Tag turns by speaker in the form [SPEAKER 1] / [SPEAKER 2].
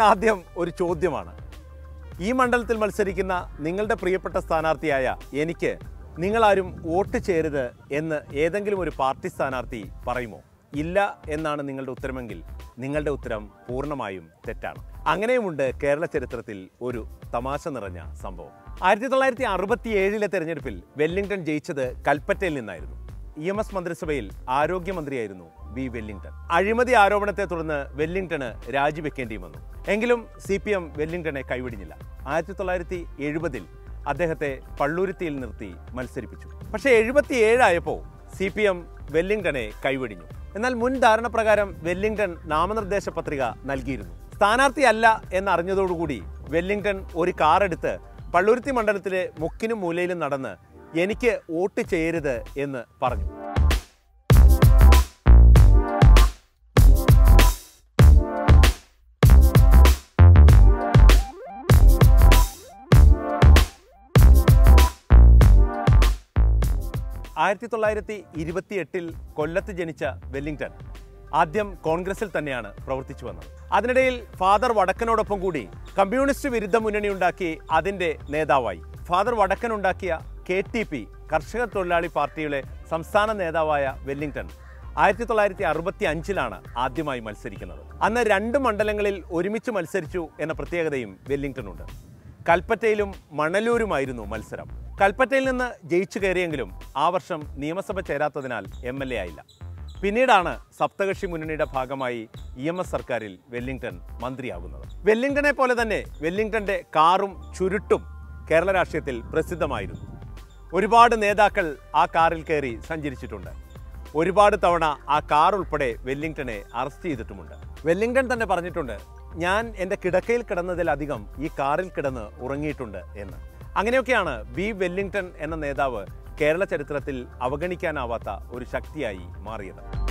[SPEAKER 1] ആദ്യം ഒരു ചോദ്യമാണ് ഈ മണ്ഡലത്തിൽ മത്സരിക്കുന്ന നിങ്ങളുടെ പ്രിയപ്പെട്ട സ്ഥാനാർത്ഥിയായ എനിക്ക് നിങ്ങളാരും വോട്ട് ചെയ്യരുത് എന്ന് ഏതെങ്കിലും ഒരു പാർട്ടി സ്ഥാനാർത്ഥി പറയുമോ ഇല്ല എന്നാണ് നിങ്ങളുടെ ഉത്തരമെങ്കിൽ നിങ്ങളുടെ ഉത്തരം പൂർണ്ണമായും തെറ്റാണ് അങ്ങനെയുമുണ്ട് കേരള ചരിത്രത്തിൽ ഒരു തമാശ നിറഞ്ഞ സംഭവം ആയിരത്തി തൊള്ളായിരത്തി അറുപത്തി ഏഴിലെ തെരഞ്ഞെടുപ്പിൽ വെല്ലിംഗ്ടൺ ജയിച്ചത് കൽപ്പറ്റയിൽ നിന്നായിരുന്നു ഇ എം എസ് മന്ത്രിസഭയിൽ ആരോഗ്യമന്ത്രിയായിരുന്നു ബി വെല്ലിംഗ്ടൺ അഴിമതി ആരോപണത്തെ തുടർന്ന് വെല്ലിംഗ്ടണ് രാജിവെക്കേണ്ടിയും വന്നു എങ്കിലും സി പി എം വെല്ലിംഗ്ടനെ കൈവിടിഞ്ഞില്ല ആയിരത്തി തൊള്ളായിരത്തി എഴുപതിൽ അദ്ദേഹത്തെ പള്ളൂരുത്തിയിൽ നിർത്തി മത്സരിപ്പിച്ചു പക്ഷേ എഴുപത്തി ഏഴായപ്പോൾ സി പി എം വെല്ലിംഗ്ടനെ കൈവിടിഞ്ഞു എന്നാൽ മുൻ ധാരണ പ്രകാരം വെല്ലിംഗ്ടൺ നാമനിർദ്ദേശ പത്രിക നൽകിയിരുന്നു സ്ഥാനാർത്ഥിയല്ല എന്നറിഞ്ഞതോടുകൂടി വെല്ലിംഗ്ടൺ ഒരു കാറെടുത്ത് പള്ളുരുത്തി മണ്ഡലത്തിലെ മുക്കിനും മൂലയിലും നടന്ന് എനിക്ക് വോട്ട് ചെയ്യരുത് എന്ന് പറഞ്ഞു ആയിരത്തി തൊള്ളായിരത്തി ഇരുപത്തി എട്ടിൽ കൊല്ലത്ത് ജനിച്ച വെല്ലിംഗ്ടൺ ആദ്യം കോൺഗ്രസിൽ തന്നെയാണ് പ്രവർത്തിച്ചു വന്നത് അതിനിടയിൽ ഫാദർ വടക്കനോടൊപ്പം കൂടി കമ്മ്യൂണിസ്റ്റ് വിരുദ്ധ മുന്നണി ഉണ്ടാക്കി അതിന്റെ നേതാവായി ഫാദർ വടക്കൻ ഉണ്ടാക്കിയ കെ ടി പി കർഷക തൊഴിലാളി പാർട്ടിയുടെ സംസ്ഥാന നേതാവായ വെല്ലിംഗ്ടൺ ആയിരത്തി തൊള്ളായിരത്തി അറുപത്തി അഞ്ചിലാണ് ആദ്യമായി മത്സരിക്കുന്നത് അന്ന് രണ്ട് മണ്ഡലങ്ങളിൽ ഒരുമിച്ച് മത്സരിച്ചു എന്ന പ്രത്യേകതയും വെല്ലിംഗ്ടണുണ്ട് കൽപ്പറ്റയിലും മണലൂരുമായിരുന്നു മത്സരം കൽപ്പറ്റയിൽ നിന്ന് ജയിച്ചു കയറിയെങ്കിലും ആ വർഷം നിയമസഭ ചേരാത്തതിനാൽ എം എൽ എ ആയില്ല പിന്നീടാണ് സപ്തകക്ഷി മുന്നണിയുടെ ഭാഗമായി ഇ എം എസ് സർക്കാരിൽ വെല്ലിംഗ്ടൺ മന്ത്രിയാകുന്നത് വെല്ലിംഗ്ടനെ പോലെ തന്നെ വെല്ലിംഗ്ടന്റെ കാറും ചുരുട്ടും കേരള രാഷ്ട്രീയത്തിൽ പ്രസിദ്ധമായിരുന്നു ഒരുപാട് നേതാക്കൾ ആ കാറിൽ കയറി സഞ്ചരിച്ചിട്ടുണ്ട് ഒരുപാട് തവണ ആ കാർ ഉൾപ്പെടെ വെല്ലിംഗ്ടനെ അറസ്റ്റ് ചെയ്തിട്ടുമുണ്ട് വെല്ലിംഗ്ടൺ തന്നെ പറഞ്ഞിട്ടുണ്ട് ഞാൻ എൻ്റെ കിടക്കയിൽ കിടന്നതിലധികം ഈ കാറിൽ കിടന്ന് ഉറങ്ങിയിട്ടുണ്ട് എന്ന് അങ്ങനെയൊക്കെയാണ് ബി വെല്ലിംഗ്ടൺ എന്ന നേതാവ് കേരള ചരിത്രത്തിൽ അവഗണിക്കാനാവാത്ത ഒരു ശക്തിയായി മാറിയത്